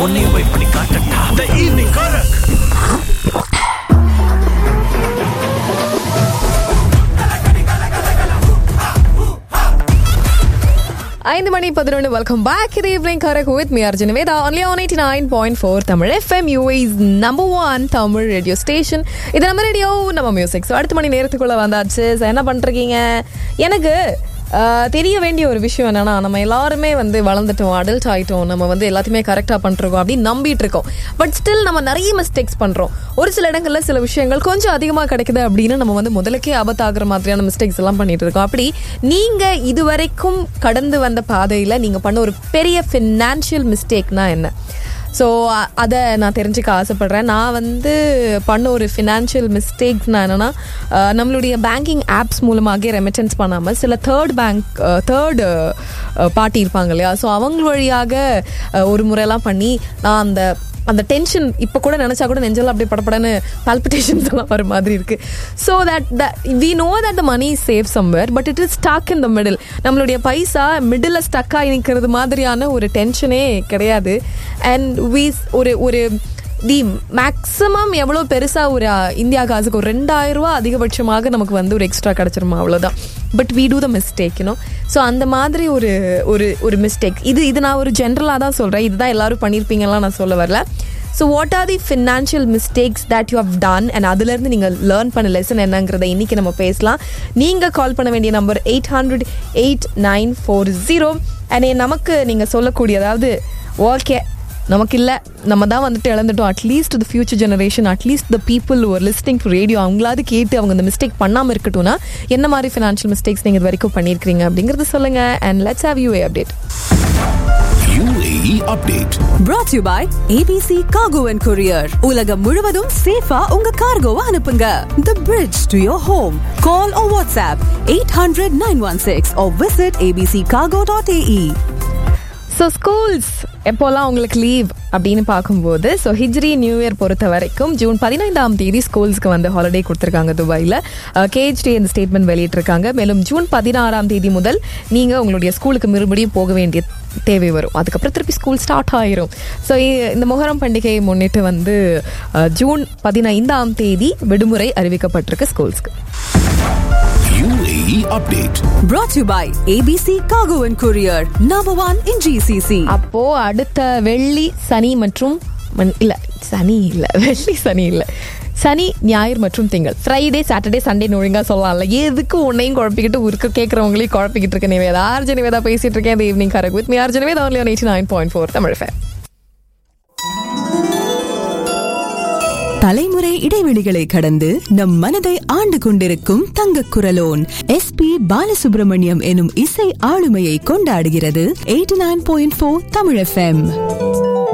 உன்னையும் போய் பண்ணி காட்டட்டா த ஈவினிங் கரக் ஐந்து மணி பதினொன்று வெல்கம் பேக் இது evening Karak with me Arjun Veda only one eighty nine point four Tamil FM UAE's number one Tamil radio station இது நம்ம ரேடியோ நம்ம மியூசிக் ஸோ அடுத்த மணி நேரத்துக்குள்ள வந்தாச்சு So, என்ன பண்ணுறீங்க எனக்கு ஆஹ், தெரிய வேண்டிய ஒரு விஷயம் என்னன்னா நம்ம எல்லாருமே வந்து வளர்ந்துட்டோம் அடல்ட் ஆயிட்டோம் நம்ம வந்து எல்லாத்தையுமே கரெக்டாக பண்ணிருக்கோம் அப்படின்னு நம்பிட்டு இருக்கோம் பட் ஸ்டில் நம்ம நிறைய மிஸ்டேக்ஸ் பண்றோம் ஒரு சில இடங்கள்ல சில விஷயங்கள் கொஞ்சம் அதிகமாக கிடைக்குது அப்படின்னு நம்ம வந்து முதலுக்கே ஆபத்தாகிற மாதிரியான மிஸ்டேக்ஸ் எல்லாம் பண்ணிட்டு இருக்கோம் அப்படி நீங்க இதுவரைக்கும் கடந்து வந்த பாதையில நீங்க பண்ண ஒரு பெரிய ஃபினான்ஷியல் மிஸ்டேக்னா என்ன ஸோ அதை நான் தெரிஞ்சுக்க ஆசைப்படுறேன் நான் வந்து பண்ண ஒரு ஃபினான்ஷியல் மிஸ்டேக்ஸ் நான் என்னன்னா அஹ், நம்மளுடைய பேங்கிங் ஆப்ஸ் மூலமாக ரெமிட்டன்ஸ் பண்ணாமல் சில தேர்ட் பேங்க் தேர்டு பார்ட்டி இருப்பாங்க இல்லையா ஸோ அவங்க வழியாக அஹ், ஒரு முறையெல்லாம் பண்ணி நான் அந்த அந்த டென்ஷன் இப்போ கூட நினச்சா கூட நெஞ்செல்லாம் அப்படியே படப்படன்னு பால்பிட்டேஷன்ஸ் எல்லாம் வர மாதிரி இருக்கு so that we know that the money save somewhere but it is stuck in the middle நம்மளுடைய பைசா மிடில் ஸ்டக் ஆகி நிற்கிறது மாதிரியான ஒரு டென்ஷனே கிடையாது அண்ட் வி ஒரு ஒரு தி மேக்ஸிமம் எவ்வளோ பெருசாக ஒரு அஹ், இந்தியா காசுக்கு ஒரு ரெண்டாயிரம் ரூபா அதிகபட்சமாக நமக்கு வந்து ஒரு எக்ஸ்ட்ரா கிடச்சிருமா அவ்வளோதான் but we do the mistake you know so அந்த மாதிரி ஒரு ஒரு ஒரு மிஸ்டேக் இது இது நான் ஒரு ஜென்ரலாக தான் சொல்கிறேன் இதுதான் எல்லாரும் பண்ணியிருப்பீங்கலாம் நான் சொல்ல வரல so what are the financial mistakes that you have done and அதுலேருந்து நீங்கள் லேர்ன் பண்ண லெசன் என்னங்கிறத இன்னைக்கு நம்ம பேசலாம் நீங்கள் கால் பண்ண வேண்டிய number eight hundred eight nine four zero and நமக்கு நீங்கள் சொல்லக்கூடிய அதாவது ஓகே நமக்கு இல்லை நம்ம தான் வந்துட்டு இழந்துட்டோம் at least the future generation at least the people ஒரு லிஸ்டிங் டு ரேடியோ அவங்களாவது கேட்டு அவங்க இந்த மிஸ்டேக் பண்ணாமல் இருக்கட்டும்னா என்ன மாதிரி ஃபினான்ஷியல் மிஸ்டேக்ஸ் நீங்கள் இது வரைக்கும் பண்ணியிருக்கீங்க அப்படிங்கிறத சொல்லுங்கள் and let's have you update UAE update brought to you by ABC Cargo and Courier. உலகம் முழுவதும் சேஃபா உங்க கார்கோவை அனுப்புங்க. The bridge to your home. Call or WhatsApp 800-916 or visit abccargo.ae. So schools எப்போல்லாம் உங்களுக்கு லீவ் அப்படின்னு பார்க்கும்போது ஸோ ஹிஜ்ரி நியூ இயர் பொறுத்த வரைக்கும் ஜூன் பதினைந்தாம் தேதி ஸ்கூல்ஸ்க்கு வந்து ஹாலிடே கொடுத்துருக்காங்க துபாயில் கேஹெச்டி இந்த ஸ்டேட்மெண்ட் வெளியிட்டிருக்காங்க மேலும் ஜூன் பதினாறாம் தேதி முதல் நீங்கள் உங்களுடைய ஸ்கூலுக்கு மறுபடியும் போக வேண்டிய தேவை வரும் அதுக்கப்புறம் திருப்பி ஸ்கூல் ஸ்டார்ட் ஆயிரும் ஸோ இந்த மொஹரம் பண்டிகையை முன்னிட்டு வந்து அஹ், ஜூன் பதினைந்தாம் தேதி விடுமுறை அறிவிக்கப்பட்டிருக்கு ஸ்கூல்ஸ்க்கு UAE update Brought to you by ABC Cargo and Courier. Number one in GCC. அப்போ அடுத்த வெள்ளி சனி மற்றும் மன்- இல்ல சனி இல்ல வெள்ளி சனி இல்ல சனி ஞாயிறு மற்றும் திங்கள் ஃப்ரைடே சாட்டர்டே சண்டே ஒழுங்கா சொல்லலாம்ல எதுக்கு உன்னையும் குழப்பிக்கிட்டு ஊருக்கு கேட்கறவங்களையும் குழப்பிக்கிட்டு இருக்க நிவேதா ஆர்ஜ நிவேதா பேசிட்டு இருக்கேன் இந்த evening Karak with me RJ Nivetha only one eighty nine point four Tamil fan தலைமுறை இடைவெளிகளை கடந்து நம் மனதை ஆண்டு கொண்டிருக்கும் தங்க குரலோன் எஸ் பி பாலசுப்ரமணியம் எனும் இசை ஆளுமையை கொண்டாடுகிறது eighty nine point four Tamil FM